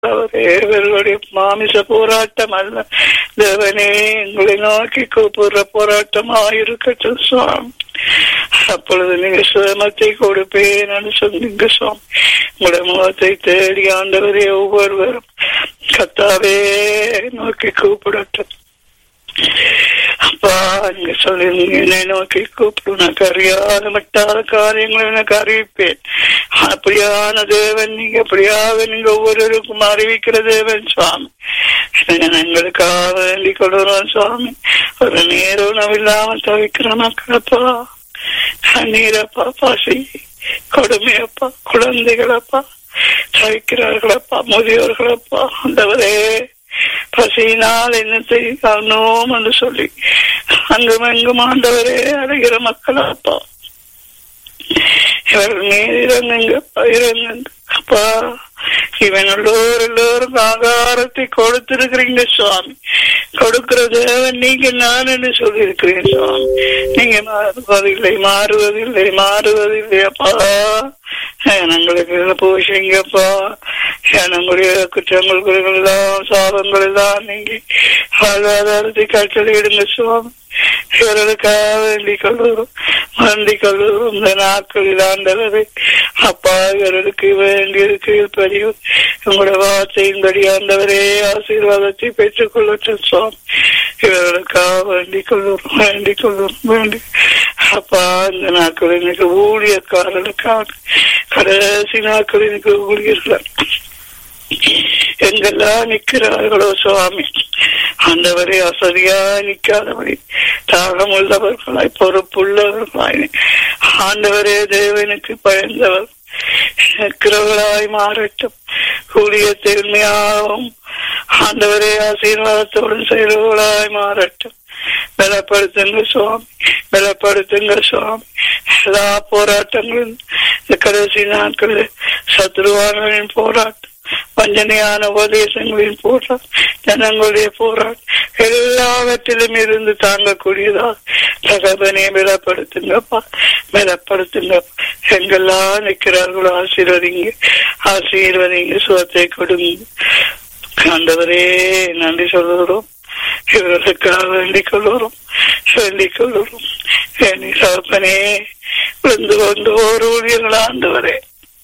அவரே இவர்களுடைய மாமிச போராட்டம் அல்ல தேவனே எங்களை நோக்கி கூப்பிடுற போராட்டமாயிருக்கட்டும் சுவாமி அப்பொழுது நீங்க சுதமத்தை கொடுப்பேன் சொன்னீங்க சுவாமி உங்களுடைய முகத்தை தேடி ஆண்டவரே ஒவ்வொருவரும் கத்தாவே நோக்கி கூப்பிடட்டும் அப்பா நீங்க சொல்லிருந்தீங்க என்னை நோக்கி கூப்பிடு எனக்கு அறியாத மட்டாத காரியங்களை எனக்கு அறிவிப்பேன் அப்படியான தேவன் நீங்க அப்படியாக நீங்க ஒவ்வொருவருக்கும் அறிவிக்கிற தேவன் சுவாமி எங்களுக்காக வேண்டிக் கொள்கிறோம் சுவாமி ஒரு நேரம் உணவில்லாமல் தவிக்கிற மக்களப்பா கண்ணீரப்பா பசி கொடுமையப்பா குழந்தைகளப்பா தவிக்கிறார்களப்பா முதியோர்களப்பா அந்தவரே பசியினால் என்னத்தை காணோம் என்று சொல்லி அங்கும் எங்கும் ஆண்டவரே அடைகிற மக்கள் அப்பா இவர்கள் மீது இறங்குங்க இறங்குங்க அப்பா இவன் எல்லோரும் எல்லோரும் ஆகாரத்தை கொடுத்திருக்கிறீங்க சுவாமி கொடுக்கிற தேவன் நீங்க நான் என்று சொல்லியிருக்கிறேன் சுவாமி நீங்க மாறுவதில்லை மாறுவதில்லை மாறுவதில்லை அப்பா எங்களுக்கு பூசிங்கப்பா நம்முடைய குற்றங்கள் குறைகள் எல்லாம் சாபங்கள் எல்லாம் நீங்க வாழ்வாதாரத்தை கட்டளையிடுங்க சுவாமி இவர்களுக்காக வேண்டிக் கொள்ளுறோம் வேண்டிக் கொள்ளுறோம் இந்த நாட்களில் ஆண்டவரை அப்பா இவர்களுக்கு வேண்டியிருக்கு பதிவு உங்களோட வார்த்தையின்படி ஆண்டவரே ஆசீர்வாதத்தை பெற்றுக் கொள்ளட்டும் சுவாமி இவர்களுக்காக வேண்டிக் கொள்ளுறோம் வேண்டிக் கொள்ளுறோம் வேண்டி அப்பா இந்த நாட்கள் எனக்கு ஊழியக்காரர்களுக்காக கடைசி நாட்கள் எனக்கு ஊழியர்கள் எங்கெல்லாம் நிற்கிறார்களோ சுவாமி ஆண்டவரை அசதியா நிற்காதபடி தாகம் உள்ளவர்களாய் பொறுப்புள்ளவர்களாய் ஆண்டவரே தேவனுக்கு பயந்தவர் நிற்கிறவர்களாய் மாறட்டும் ஊழியத்தை உண்மையாகவும் ஆண்டவரே ஆசீர்வாதத்தோடு செய்கிறவர்களாய் மாறட்டும் பலப்படுத்துங்க சுவாமி பலப்படுத்துங்க சுவாமி எல்லா போராட்டங்களும் இந்த கடைசி நாட்களில் சத்ருவானவரின் போராட்டம் வஞ்சனையான உபதேசங்களின் போராட்டம் ஜனங்களுடைய போராட்டம் எல்லாவற்றிலும் இருந்து தாங்கக்கூடியதா தகவனே பலப்படுத்துங்கப்பா பலப்படுத்துங்கப்பா எங்கெல்லாம் நிற்கிறார்களோ ஆசீர்வதிங்க ஆசீர்வதிங்க சுகத்தை கொடுங்க ஆண்டவரே நன்றி சொல்லுகிறோம் இவர்களுக்காக வேண்டிக் கொள்ளுறோம் வேண்டிக் கொள்ளுறோம் என் சகப்பனே விழுந்து கொண்டு ஒரு ஊழியர்கள் ஆண்டவரே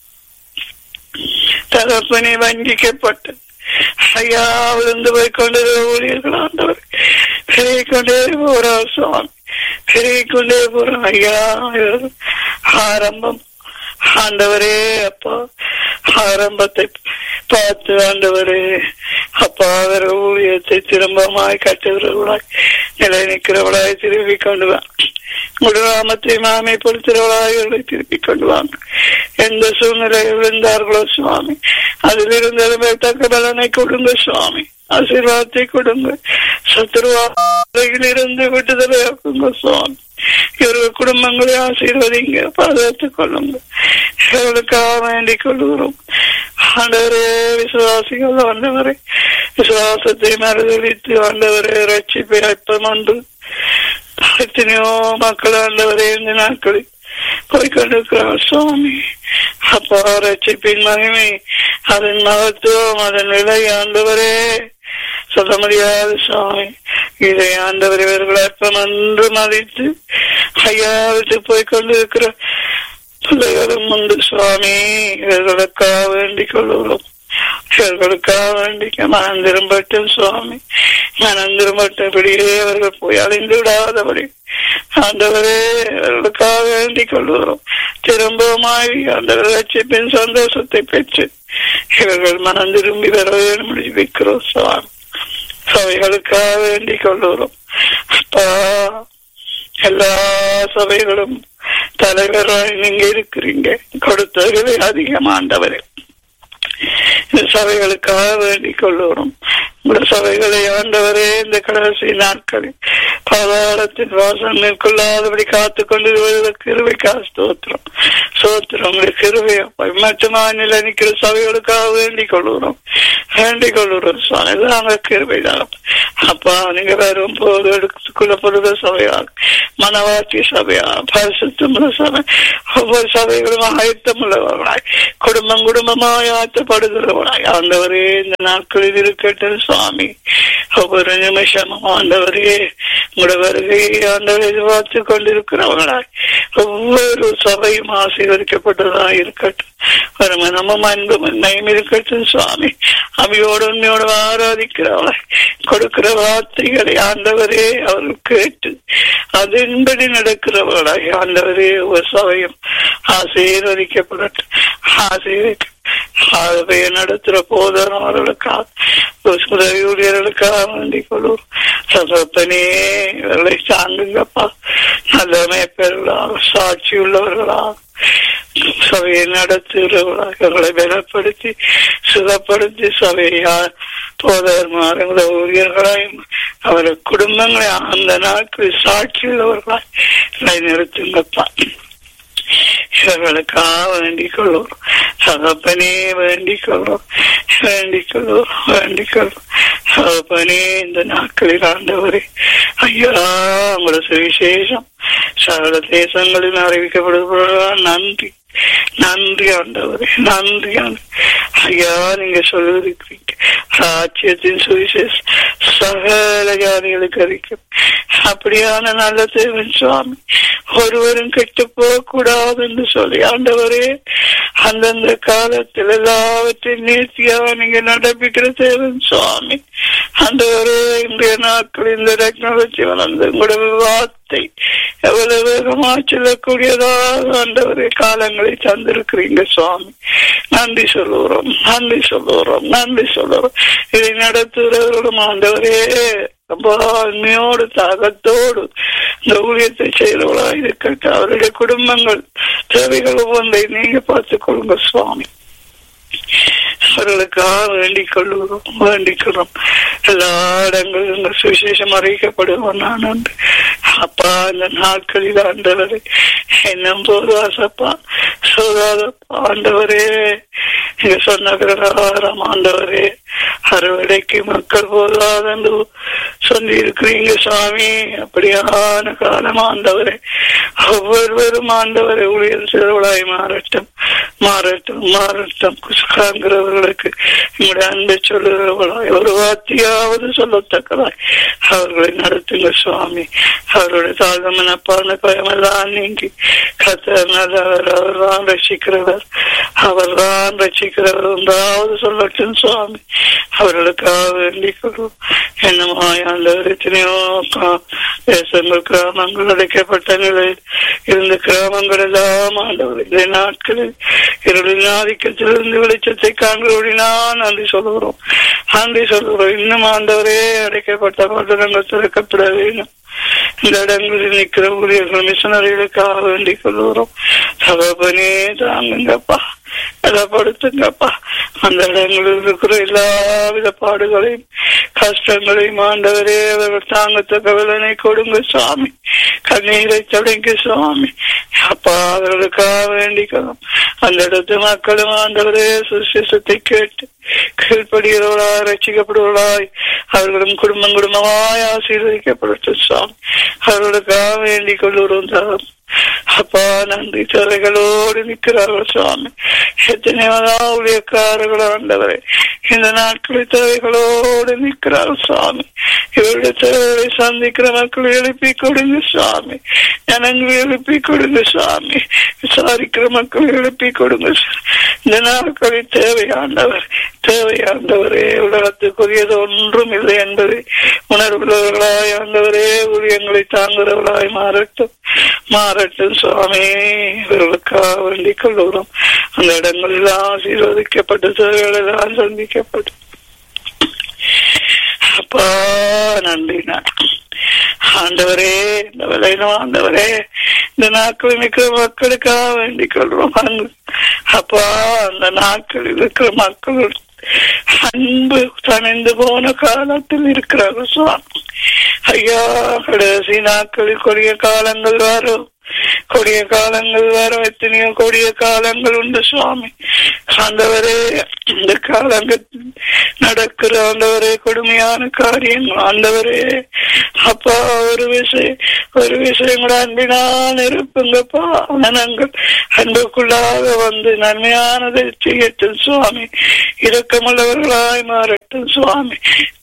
தகப்பனே வஞ்சிக்கப்பட்டு ஐயா விழுந்து போய் கொண்டிருக்கிற ஊழியர்கள் ஆண்டவர் பெருகி கொண்டே போறார் சுவாமி பெருகி கொண்டே போறோம் ஐயா ஆரம்பம் ஆண்டவரே அப்பா ஆரம்பத்தை பார்த்து ஆண்டவரே அப்பா அவர் ஊழியத்தை திரும்பமாய் கட்டுகிறவர்களாய் நிலை நிற்கிறவளாய் திரும்பி கொண்டு வா குடுராமத்தை மாமை பொறுத்திரவளாய்களை திருப்பி கொண்டு வாங்க எந்த சூழ்நிலையில் இருந்தார்களோ சுவாமி அதில் இருந்த தக்க பலனை கொடுங்க சுவாமி ஆசீர்வாதத்தை கொடுங்க சத்துருவாயில் இருந்து விட்டுதலையாக்குங்க சுவாமி இவர்கள் குடும்பங்களை ஆசீர்வதிங்க பாதுகாத்துக் கொள்ளுங்க இவர்களுக்காக வேண்டிக் கொள்கிறோம் ஆண்டவரே விசுவாசிகள் ஆண்டவரை விசுவாசத்தை மறுதளித்து ஆண்டவரே ரட்சிப்பை அற்பம் ஒன்று எத்தனையோ மக்கள் ஆண்டவரே இந்த நாட்களில் போய்கொண்டிருக்கிறார் சுவாமி அப்பா ரட்சிப்பின் மகிமை அதன் மகத்துவம் அதன் விலை ஆண்டவரே சொல்ல முடியாது சுவாமி இதை ஆண்டவர் இவர்கள் அற்பம் என்று மதித்து ஐயாவுக்கு போய் கொண்டிருக்கிற பிள்ளைகளும் உண்டு சுவாமி இவர்களுக்காக வேண்டிக் கொள்ளுகிறோம் இவர்களுக்காக வேண்டிக்க மனம் திரும்பட்டும் சுவாமி மனம் திரும்பட்டபடியே அவர்கள் போய் அழிந்து விடாதபடி ஆண்டவரே அவர்களுக்காக வேண்டிக் கொள்கிறோம் திரும்பவுமாய் அந்த ரட்சிப்பின் சந்தோஷத்தை பெற்று இவர்கள் மனம் திரும்பி வர வேண்டும் வைக்கிறோம் சுவாமி சபைகளுக்காக வேண்டிக் கொள்கிறோம் அப்பா எல்லா சபைகளும் தலைவராய் நீங்க இருக்கிறீங்க கொடுத்தவர்களே அதிகமாண்டவரே சபைகளுக்காக வேண்டிக் கொள்ளுகிறோம் உங்களோட சபைகளை ஆண்டவரே இந்த கடைசி நாட்களில் பாதாளத்தின் வாசம் மேற்கொள்ளாதபடி காத்து கொண்டு கிருவைக்கா ஸ்தோத்திரம் சோத்திரம் உங்களுக்கு கிருவையா மட்டுமா நிலை நிற்கிற சபைகளுக்காக வேண்டிக் கொள்ளுகிறோம் வேண்டிக் கொள்ளுகிறோம் சுவாமி நாங்க கிருவை தான் அப்பா நீங்க வரும் போது எடுத்துக்கொள்ள பொழுது சபையாக மனவாட்டி சபையா பரிசுத்தமுள்ள சபை ஒவ்வொரு சபைகளும் ஆயத்தமுள்ளவர்களாய் குடும்பம் குடும்பமாய் ஆயத்தப்படுகிறவர்களாய் ஆண்டவரே இந்த நாட்களில் இருக்கட்டும் சுவாமி ஒவ்வொரு நிமிஷமும் ஆண்டவரே உங்களோட வருகையை ஆண்டவர் எதிர்பார்த்து கொண்டிருக்கிறவர்களாய் ஒவ்வொரு சபையும் ஆசீர்வதிக்கப்பட்டதாக இருக்கட்டும் ஒரு மனமும் அன்பும் உண்மையும் இருக்கட்டும் சுவாமி அவையோடு உண்மையோடு ஆராதிக்கிறவளாய் கொடுக்கிற வார்த்தைகளை ஆண்டவரே அவர்கள் கேட்டு அதன்படி நடக்கிறவர்களாய் ஆண்டவரே ஒரு சபையும் ஆசீர்வதிக்கப்படட்டும் ஆசீர்வதிக்க ஆகவே நடத்துற போதும் அவர்களுக்காக உதவி ஊழியர்களுக்காக வேண்டிக் கொள்வோம் சகப்பனே இவர்களை தாங்குங்கப்பா நல்ல மேற்பெறலாக சாட்சி உள்ளவர்களாக சபையை நடத்துகிறவர்களாக இவர்களை பலப்படுத்தி சுகப்படுத்தி சபையா போதர்மாறுங்கள ஊழியர்களாயும் அவர்கள் குடும்பங்களை அந்த நாட்களில் சாட்சி உள்ளவர்களாய் நிறுத்துங்கப்பா இவர்களுக்காக வேண்டிக் கொள்வோம் சகப்பனே வேண்டிக் கொள்வோம் வேண்டிக் கொள்வோம் வேண்டிக் கொள்வோம் சகப்பனே இந்த நாட்களில் ஆண்டவரே ஐயா உங்களோட சுவிசேஷம் சகல தேசங்களில் அறிவிக்கப்படுவதா நன்றி நன்றி ஆண்டவரே நன்றி ஐயா நீங்க சொல்லிருக்கிறீங்க ராஜ்யத்தின் சுவிசேஷம் சகல ஜாதிகளுக்கு அறிக்கும் அப்படியான நல்ல தேவன் சுவாமி ஒருவரும் கெட்டு போக கூடாது என்று சொல்லி ஆண்டவரே அந்தந்த காலத்தில் எல்லாவற்றையும் நேர்த்தியாக நீங்க நடப்பிக்கிற தேவன் சுவாமி ஆண்டவரே இன்றைய நாட்கள் இந்த டெக்னாலஜி வளர்ந்து உங்களோட வார்த்தை எவ்வளவு வேகமா செல்லக்கூடியதாக ஆண்டவரே காலங்களை தந்திருக்கிறீங்க சுவாமி நன்றி சொல்லுகிறோம் நன்றி சொல்லுகிறோம் நன்றி சொல்லுகிறோம் இதை நடத்துகிறவர்களும் ஆண்டவரே ரொம்ப அண்மையோடு தாகத்தோடு இந்த ஊழியத்தை செய்தவளா இருக்கட்டும் அவருடைய குடும்பங்கள் தேவைகள் ஒவ்வொன்றை நீங்க பார்த்துக் கொள்ளுங்க சுவாமி அவர்களுக்காக வேண்டிக் கொள்ளுகிறோம் வேண்டிக் கொள்றோம் எல்லா இடங்களிலும் இந்த சுவிசேஷம் அறிவிக்கப்படுவோம் நான் உண்டு அப்பா இந்த நாட்களில் ஆண்டவரே என்னும் போது ஆசப்பா சோதாதப்பா ஆண்டவரே நீங்க சொன்ன பிரகாரம் ஆண்டவரே அறுவடைக்கு மக்கள் போதாதென்று சொல்லி இருக்கிறீங்க சுவாமி அப்படியான காலம் ஆண்டவரே ஒவ்வொருவரும் ஆண்டவரை ஊழியர் சிறுவளாய் மாறட்டும் மாறட்டும் மாறட்டும் குசுகாங்கிறவர்களுக்கு உங்களுடைய அன்பை சொல்லுகிறவளாய் ஒரு வார்த்தையாவது சொல்லத்தக்கதாய் அவர்களை நடத்துங்க சுவாமி அவருடைய தாழ்ந்த மனப்பான பயமெல்லாம் நீங்கி கத்தர் நல்லவர் அவர் தான் ரசிக்கிறவர் அவர் தான் ரசிக்கிறவர் ஒன்றாவது சொல்லட்டும் சுவாமி அவர்களுக்காக வேண்டிக் கொள்வோம் என்னமாய் ஆண்டவர் எத்தனையோ தேசங்கள் கிராமங்கள் அடைக்கப்பட்ட நிலையில் இருந்த கிராமங்கள் எல்லாம் ஆண்டவர் இந்த நாட்களில் இருளின் ஆதிக்கத்திலிருந்து வெளிச்சத்தை காண்கிறோடினா நன்றி சொல்லுகிறோம் நன்றி சொல்லுகிறோம் இன்னும் ஆண்டவரே அடைக்கப்பட்ட பட்டணங்கள் திறக்கப்பட வேண்டும் இந்த இடங்களில் நிற்கிற ஊழியர்கள் மிஷனரிகளுக்காக வேண்டிக் கொள்கிறோம் சகபனே தாங்குங்கப்பா பலப்படுத்துங்கப்பா அந்த இடங்களில் இருக்கிற எல்லா வித பாடுகளையும் கஷ்டங்களையும் ஆண்டவரே அவர்கள் தாங்கத்தக்க விலனை கொடுங்க சுவாமி கண்ணீரை தொடங்க சுவாமி அப்பா அவர்களுக்காக வேண்டிக்கலாம் அந்த இடத்து மக்களும் ஆண்டவரே சுசேஷத்தை கேட்டு கீழ்ப்படுகிறவர்களாய் ரசிக்கப்படுவர்களாய் அவர்களும் குடும்பம் குடும்பமாய் ஆசீர்வதிக்கப்படட்டும் சுவாமி அவர்களுக்காக வேண்டிக் கொள்ளுறோம் தான் அப்பா நன்றி துறைகளோடு நிற்கிறார்கள் சுவாமி எத்தனையோ ஊழியக்காரர்கள் ஆண்டவரே இந்த நாட்களில் தேவைகளோடு நிற்கிறார்கள் சுவாமி இவருடைய தேவைகளை சந்திக்கிற மக்கள் எழுப்பி கொடுங்க சுவாமி ஜனங்கள் எழுப்பி கொடுங்க சுவாமி விசாரிக்கிற மக்கள் எழுப்பி கொடுங்க இந்த நாட்களில் தேவையாண்டவர் தேவையாண்டவரே உலகத்துக்குரியது ஒன்றும் இல்லை என்பதை உணர்வுள்ளவர்களாய் ஆண்டவரே ஊழியங்களை தாங்குறவர்களாய் மாறட்டும் மாறட்டும் சுவாமி இவர்களுக்காக வேண்டிக் கொள்ளுகிறோம் அந்த இடங்களில் ஆசீர்வதிக்கப்பட்ட தேவைகள் எல்லாம் சந்திக்கப்பட்டு அப்பா நன்றி ஆண்டவரே இந்த விளையிலும் ஆண்டவரே இந்த நாட்களில் இருக்கிற மக்களுக்காக வேண்டிக் கொள்றோம் அப்பா அந்த நாட்களில் இருக்கிற மக்கள் அன்பு தணிந்து போன காலத்தில் இருக்கிறார்கள் சுவாமி ஐயா கடைசி நாட்களில் கொடிய காலங்கள் வரும் கொடிய காலங்கள் வர எத்தனையோ கொடிய காலங்கள் உண்டு சுவாமி ஆண்டவரே இந்த காலங்கள் நடக்கிற ஆண்டவரே கொடுமையான காரியங்கள் ஆண்டவரே அப்பா ஒரு விஷயம் ஒரு விஷயம் கூட அன்பினால் இருப்புங்கப்பா மனங்கள் அன்புக்குள்ளாக வந்து நன்மையானதை செய்யட்டும் சுவாமி இரக்கமுள்ளவர்களாய் மாறட்டும் சுவாமி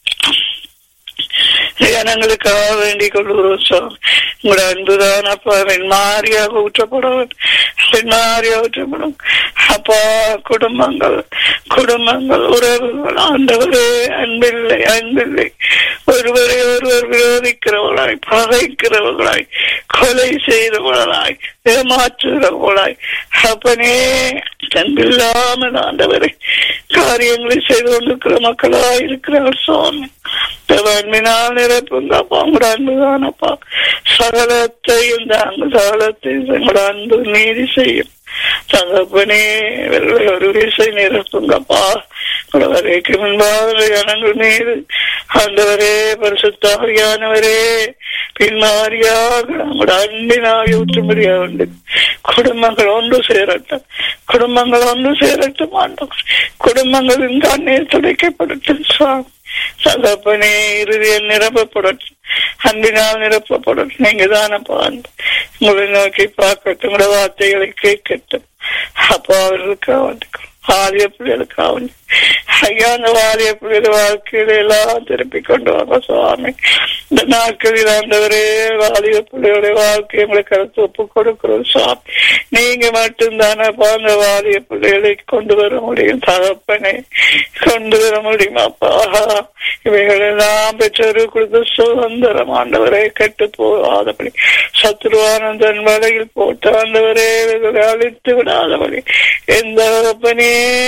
ஜனங்களுக்காக வேண்டிக் கொள்கிறோம் சுவாமி உங்களோட அன்புதான் அப்பா வெண்மாரியாக ஊற்றப்படும் வெண்மாரியாக ஊற்றப்படும் அப்பா குடும்பங்கள் குடும்பங்கள் உறவுகள் ஆண்டவரே அன்பில்லை அன்பில்லை ஒருவரை ஒருவர் விரோதிக்கிறவர்களாய் பகைக்கிறவர்களாய் கொலை செய்தவர்களாய் ஏமாற்றுகிறவர்களாய் அப்பனே அன்பில்லாமல் ஆண்டவரை காரியங்களை செய்து கொண்டிருக்கிற மக்களாய் இருக்கிறார் சுவாமி அன்பினால் நிரப்புங்கப்பா உங்களோட அன்புதானப்பா சகலத்தையும் தாங்க சகலத்தையும் உங்களோட அன்பு நீதி செய்யும் தகப்பனே ஒரு விசை நிரப்புங்கப்பா வரைக்கும் முன்பாக ஜனங்கள் மீது ஆண்டவரே பரிசுத்தாரியானவரே பின்மாரியாக நம்முடைய அன்பினாக ஊற்றும்படியாக உண்டு குடும்பங்கள் ஒன்று சேரட்டும் குடும்பங்கள் ஒன்று சேரட்டும் ஆண்டவர் குடும்பங்களின் கண்ணீர் துடைக்கப்படட்டும் சுவாமி தகப்பனே இறுதியில் நிரப்பப்படட்டும் அன்பினால் நிரப்பப்படட்டும் நீங்க தானப்பா உங்களை நோக்கி பார்க்கட்டும் உங்களோட வார்த்தைகளை கேட்கட்டும் அப்பா அவர்களுக்காக வந்துக்கும் வாலிய பிள்ளைகளுக்காக ஐயா அந்த வாலிய பிள்ளைகள் வாழ்க்கையில எல்லாம் திருப்பி கொண்டு வாங்க சுவாமி இந்த நாட்களில் ஆண்டவரே வாலிய பிள்ளையோட வாழ்க்கை எங்களுக்கு அடுத்து ஒப்பு கொடுக்கிறோம் சுவாமி நீங்க மட்டும்தானப்பா அந்த வாலிய பிள்ளைகளை கொண்டு வர முடியும் தகப்பனை கொண்டு வர முடியும் அப்பா இவைகள் எல்லாம் பெற்றோரு கொடுத்த சுதந்திரம் ஆண்டவரை கெட்டு போகாதபடி சத்ருவானந்தன் வலையில் போட்டு ஆண்டவரே இவைகளை அழித்து விடாதபடி எந்த தகப்பனே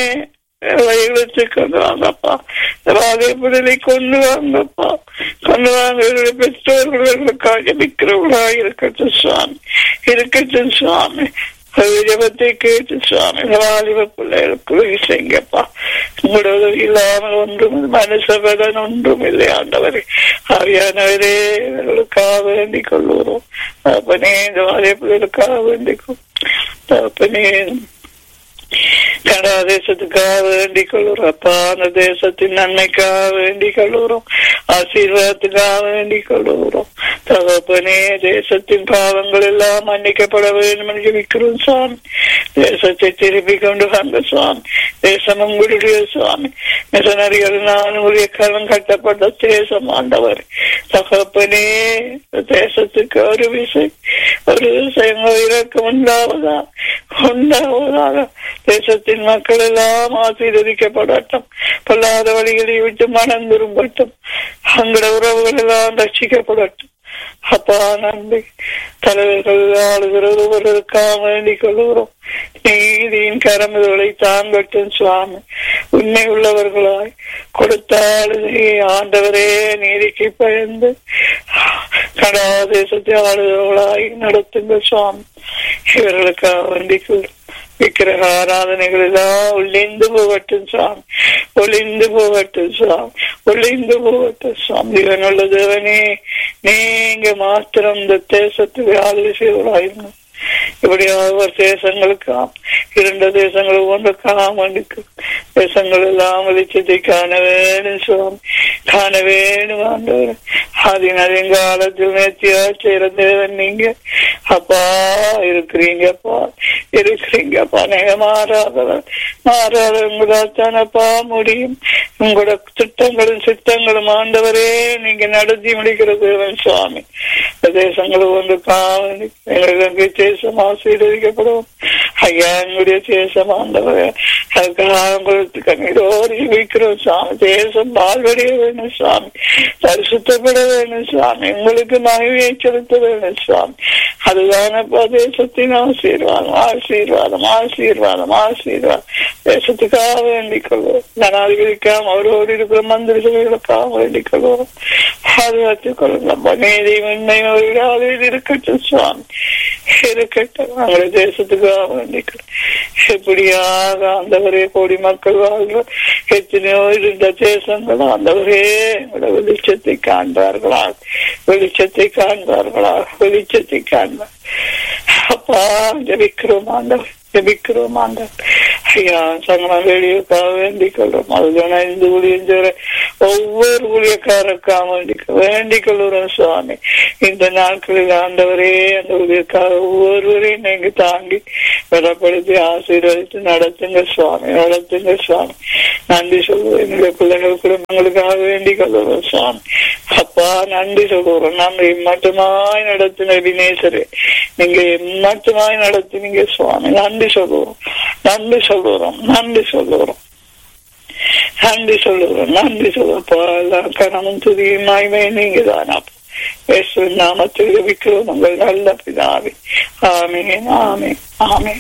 வயலுக்கு கொண்டு வாங்கப்பா வாழைப்படலை கொண்டு வாங்கப்பா கொண்டு வாங்க பெற்றோர்களுக்காக விற்கிறவர்களாக இருக்கட்டும் சுவாமி இருக்கட்டும் சுவாமி ஜபத்தை கேட்டு சுவாமி வாலிப பிள்ளைகளுக்கு செய்யுங்கப்பா உங்களோட உதவி இல்லாமல் ஒன்றும் மனுஷபலன் ஒன்றும் இல்லை ஆண்டவரே ஆவியானவரே இவர்களுக்காக வேண்டிக் கொள்ளுகிறோம் அப்பனே இந்த வாலிப பிள்ளைகளுக்காக வேண்டிக் அப்பனே கனடா தேசத்துக்காக வேண்டிக் கொள்ளுறோம் அப்பா அந்த தேசத்தின் நன்மைக்காக வேண்டிக் கொள்ளுறோம் ஆசீர்வாதத்துக்காக வேண்டிக் கொள்ளுகிறோம் தகப்பனே தேசத்தின் பாவங்கள் எல்லாம் மன்னிக்கப்பட வேண்டும் என்று ஜெபிக்கிறோம் சுவாமி தேசத்தை திருப்பி கொண்டு வந்த சுவாமி தேசம் உங்களுடைய சுவாமி மிஷனரிகளினால் ஊழியக்காரன் கட்டப்பட்ட தேசம் ஆண்டவர் தகப்பனே தேசத்துக்கு ஒரு விசை ஒரு விஷயம் இறக்கம் உண்டாவதா உண்டாவதாக தேசத்தின் மக்கள் எல்லாம் ஆசீர்வதிக்கப்படட்டும் பொல்லாத வழிகளை விட்டு மனம் திரும்பட்டும் அங்கட உறவுகள் எல்லாம் ரட்சிக்கப்படட்டும் அப்பா நன்றி தலைவர்கள் ஆளுகிறது ஒருவருக்காக வேண்டிக் கொள்கிறோம் நீதியின் கரமுகளை தாங்கட்டும் சுவாமி உண்மை உள்ளவர்களாய் கொடுத்தால் ஆண்டவரே நீதிக்கு பயந்து கடா தேசத்தை ஆளுகிறவர்களாய் நடத்துங்க சுவாமி இவர்களுக்காக வேண்டிக் கொள்கிறோம் விக்கிரக ஆராதனைகள் எல்லாம் ஒளிந்து போகட்டும் சுவாமி ஒளிந்து போகட்டும் சுவாமி ஒளிந்து போகட்டும் சுவாமி இவனுள்ள தேவனே நீங்க மாத்திரம் இந்த தேசத்துக்கு ஆளுகை செய்வராயிருந்தோம் இப்படியாக ஒரு தேசங்களுக்காம் இரண்டு தேசங்கள் ஒன்றுக்காக மன்னிக்கும் தேசங்கள் எல்லாம் வெளிச்சத்தை காண வேணும் சுவாமி காண வேணும் ஆண்டவர் அதன் அதிகாலத்தில் நேர்த்தியா செய்யற தேவன் நீங்க அப்பா இருக்கிறீங்கப்பா இருக்கிறீங்கப்பா நீங்க மாறாதவர் மாறாதவங்களால் தானப்பா முடியும் உங்களோட திட்டங்களும் சித்தங்களும் ஆண்டவரே நீங்க நடத்தி முடிக்கிற தேவன் சுவாமி தேசங்களும் ஒன்று காவலி எங்களுக்கு தேசம் ஆசீர்வதிக்கப்படும் ஐயா எங்களுடைய தேசம் ஆண்டவர் அதுக்காக உங்களுக்கு கண்ணீரோடு வைக்கிறோம் சுவாமி தேசம் வாழ்வடைய வேணும் சுவாமி பரிசுத்தப்பட வேணும் சுவாமி உங்களுக்கு மகிழ்ச்சியை செலுத்த வேணும் சுவாமி அதுதானப்பா தேசத்தின் ஆசீர்வாதம் ஆசீர்வாதம் ஆசீர்வாதம் ஆசீர்வாதம் தேசத்துக்காக வேண்டிக் கொள்வோம் ஜனாதிபதிக்காக அவரோடு இருக்கிற மந்திரிகளுக்காக வேண்டிக் கொள்வோம் பாதுகாத்துக் கொள்ளுங்க நீதி உண்மை ஒரு இருக்கட்டும் சுவாமி இருக்கட்டும் அவங்களுடைய தேசத்துக்காக வேண்டிக்கிறோம் எப்படியாக அந்தவரே கோடி மக்கள் வாழ்ற எத்தனையோ இருந்த தேசங்கள் அந்தவரே எங்களோட வெளிச்சத்தை காண்பார்களா வெளிச்சத்தை காண்பார்களா வெளிச்சத்தை காண்பார் அப்பா ஜபிக்கிறோம் ஆண்டவர் ஜபிக்கிறோம் ஆண்டவர் ஐயா சங்கம வேடியோக்காக வேண்டிக் கொள்றோம் அதுதானே இந்த ஊழியம் செய்ற ஒவ்வொரு ஊழியக்காரருக்காக வேண்டிக் வேண்டிக் கொள்கிறோம் சுவாமி இந்த நாட்களில் ஆண்டவரே அந்த ஊழியக்காக ஒவ்வொருவரையும் நீங்க தாங்கி பலப்படுத்தி ஆசீர்வதித்து நடத்துங்க சுவாமி நடத்துங்க சுவாமி நன்றி சொல்லுவோம் எங்களுடைய பிள்ளைகள் குடும்பங்களுக்காக வேண்டிக் கொள்கிறோம் சுவாமி அப்பா நன்றி சொல்லுவோம் நன்றி மட்டுமாய் நடத்தின வினேசரே நீங்க மட்டுமாய் நடத்தினீங்க சுவாமி நன்றி சொல்லுவோம் நன்றி சொல்லுறோம் நன்றி சொல்லுறோம் நன்றி சொல்லுறோம் நன்றி சொல்லுவோம் கணமும் துதியும் மாய்மை நீங்க தானா இயேசு நாமத்தில் ஜெபிக்கிறோம் உங்கள் நல்ல பிதாவே ஆமீன் ஆமீன் ஆமீன்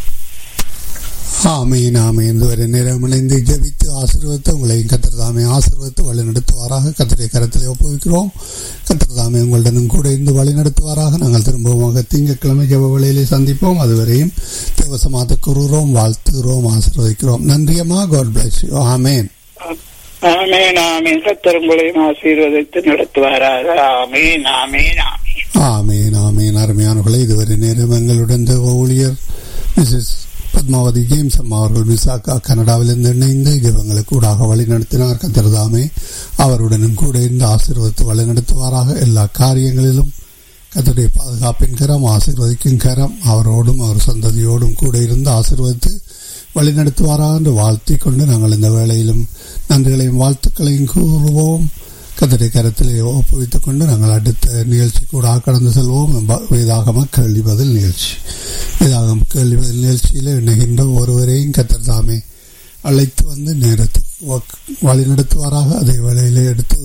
ஆமீன் ஆமீன் இதுவரை நேரம் இணைந்து ஜெபித்து ஆசீர்வதித்து உங்களையும் கத்திரதாமே ஆசீர்வதித்து வழி நடத்துவாராக கத்திரை கரத்திலே ஒப்புவிக்கிறோம் கத்திரதாமே உங்களுடனும் கூட இருந்து வழி நடத்துவாராக நாங்கள் திரும்பவும் திங்கட்கிழமை ஜெப வேளையிலே சந்திப்போம் அதுவரையும் தேவசமாத்த கூறுகிறோம் வாழ்த்துகிறோம் ஆசீர்வதிக்கிறோம் நன்றியம்மா காட் பிளஸ் யூ ஆமேன் ஆமீன் ஆமீன் கத்தர் உங்களையும் ஆசீர்வதித்து நடத்துவாராக ஆமீன் ஆமீன் ஆமீன் ஆமீன் ஆமீன் அருமையானவர்களே இதுவரை நேரம் எங்களுடன் தேவ ஊழியர் மிஸ்ஸஸ் பத்மாவதி ஜேம்ஸ் அம்மா அவர்கள் விசாக்கா கனடாவிலிருந்து இணைந்து ஜெபங்களுக்கு கூடாக வழி நடத்தினார் கத்திரதாமே அவருடனும் கூட இருந்து ஆசீர்வதித்து வழி நடத்துவாராக எல்லா காரியங்களிலும் கத்தருடைய பாதுகாப்பின் கரம் ஆசீர்வதிக்கும் கரம் அவரோடும் அவர் சந்ததியோடும் கூட இருந்து ஆசீர்வதித்து வழி நடத்துவாராக என்று வாழ்த்தி கொண்டு நாங்கள் இந்த வேளையிலும் நன்றிகளையும் வாழ்த்துக்களையும் கூறுவோம் கத்தரை கரத்திலே ஒப்புவித்துக் கொண்டு நாங்கள் அடுத்த நிகழ்ச்சி கூட கடந்து செல்வோம் வேதாகம கேள்வி பதில் நிகழ்ச்சி வேதாகம கேள்வி பதில் நிகழ்ச்சியில் இணைகின்ற ஒருவரையும் கத்தர் தாமே அழைத்து வந்து நேரத்துக்கு வழி நடத்துவாராக அதே வேளையிலே எடுத்து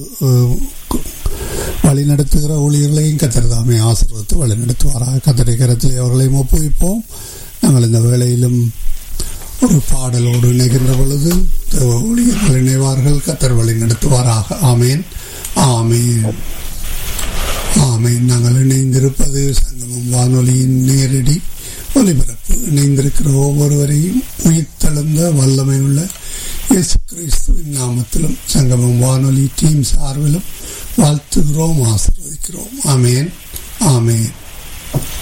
வழி நடத்துகிற ஊழியர்களையும் கத்தர் தாமே ஆசீர்வத்து வழி நடத்துவாராக கத்தரை கரத்திலே அவர்களையும் ஒப்புவிப்போம் நாங்கள் இந்த வேளையிலும் ஒரு பாடலோடு இணைகின்ற பொழுது ஊழியர்கள் இணைவார்கள் கத்தர் வழி நடத்துவாராக ஆமேன் ஆமேன் ஆமேன் நாங்கள் இணைந்திருப்பது சங்கமம் வானொலியின் நேரடி ஒலிபரப்பு இணைந்திருக்கிற ஒவ்வொருவரையும் உயிர்த்தெழுந்த வல்லமை உள்ள இயேசு கிறிஸ்துவின் நாமத்திலும் சங்கமம் வானொலி டீம் சார்பிலும் வாழ்த்துகிறோம் ஆசிர்வதிக்கிறோம் ஆமேன் ஆமேன்